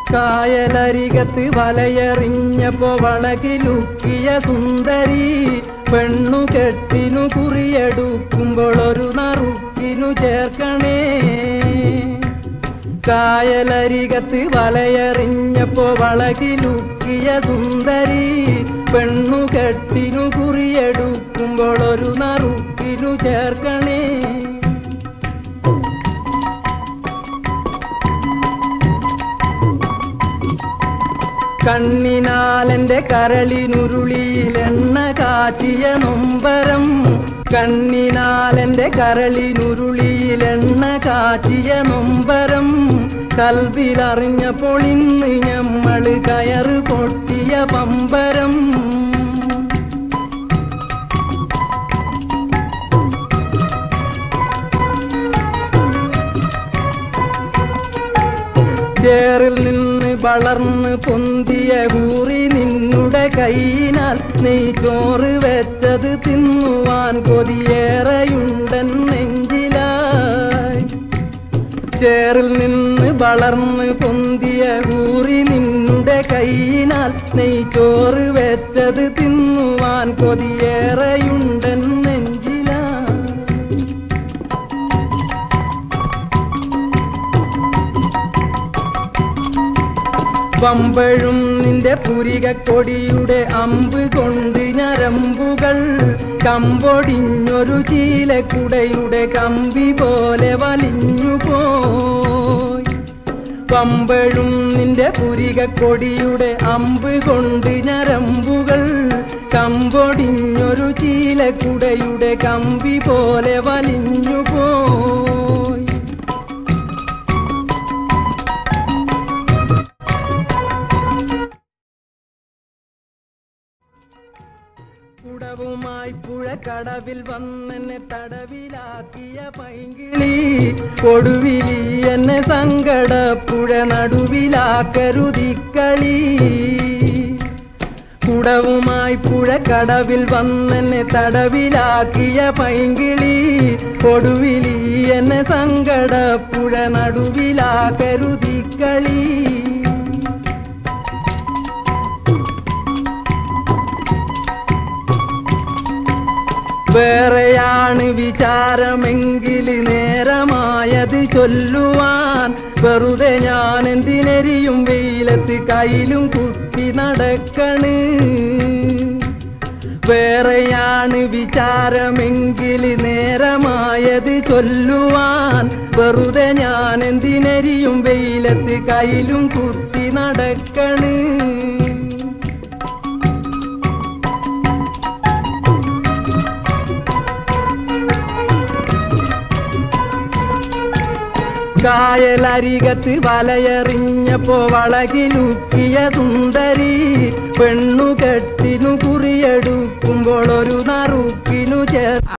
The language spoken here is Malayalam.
കായലരികത്ത് വലയെറിഞ്ഞപ്പോ വളകിലുക്കിയ സുന്ദരി പെണ്ണു കെട്ടിനു കുറിയെടുക്കുമ്പോൾ ഒരു നറുക്കിനു ചേർക്കണേ കായലരികത്ത് വലയെറിഞ്ഞപ്പോ വളകിലുക്കിയ സുന്ദരി പെണ്ണു കെട്ടിനു കുറിയെടുക്കുമ്പോൾ ഒരു നറുക്കിനു ചേർക്കണേ കണ്ണിനാലെന്റെ കരളിനുരുളിയിൽ എണ്ണ കാച്ചിയ നൊമ്പരം കണ്ണിനാലെന്റെ കരളിനുരുളിയിൽ എണ്ണ കാച്ചിയ നൊമ്പരം കൽവിലറിഞ്ഞപ്പോൾ ഇന്ന് ഞമ്മള് കയറ് പൊട്ടിയ പമ്പരം ചേറിൽ നിന്ന് വളർന്ന് പൊന്തിയ കൂറി നിന്നുടെ കൈയിനാൽ നീ ചോറ് വെച്ചത് തിന്നുവാൻ കൊതിയേറെയുണ്ടൻ നെഞ്ചിലായി ചേറിൽ നിന്ന് വളർന്ന് പൊന്തിയ കൂറി നിന്നുടെ കൈയിനാൽ നീ ചോറ് വെച്ചത് തിന്നുവാൻ കൊതിയേറെയുണ്ടൻ നെഞ്ചിലായി പമ്പഴും നിന്റെ പുരികക്കൊടിയുടെ അമ്പ് കൊണ്ട് ഞരമ്പുകൾ കമ്പൊടിഞ്ഞൊരു ചീലക്കുടയുടെ കമ്പി പോലെ വലിഞ്ഞു പോയി പമ്പഴും നിന്റെ പുരികക്കൊടിയുടെ അമ്പ് കൊണ്ട് ഞരമ്പുകൾ കമ്പൊടിഞ്ഞൊരു ചീലക്കുടയുടെ കമ്പി പോലെ വലിഞ്ഞു പോയി കുടവുമായി പുഴക്കടവിൽ വന്നെന്നെ തടവിലാക്കിയ പൈങ്കിളി കൊടുവിലി എന്നെ സങ്കടപ്പുഴ നടുവിലാക്കരുതിക്കളി കുടവുമായി പുഴക്കടവിൽ വന്നെന്നെ തടവിലാക്കിയ പൈങ്കിളി കൊടുവിലി എന്നെ സങ്കടപ്പുഴ നടുവിലാക്കരുതിക്കളി വേറെയാണ് വിചാരമെങ്കിൽ നേരമായത് ചൊല്ലുവാൻ വെറുതെ ഞാൻ എന്തിനെരിയും വെയിലത്ത് കയ്യിലും കുത്തി നടക്കണ് വേറെയാണ് വിചാരമെങ്കിൽ നേരമായത് ചൊല്ലുവാൻ വെറുതെ ഞാൻ എന്തിനെരിയും വെയിലത്ത് കയ്യിലും കുത്തി നടക്കണ് കായലരികത്ത് വലയെറിഞ്ഞപ്പോ വളകിലുക്കിയ സുന്ദരി പെണ്ണു കെട്ടിനു കുറിയെടുക്കുമ്പോൾ ഒരു നറുക്കിനു ചേർ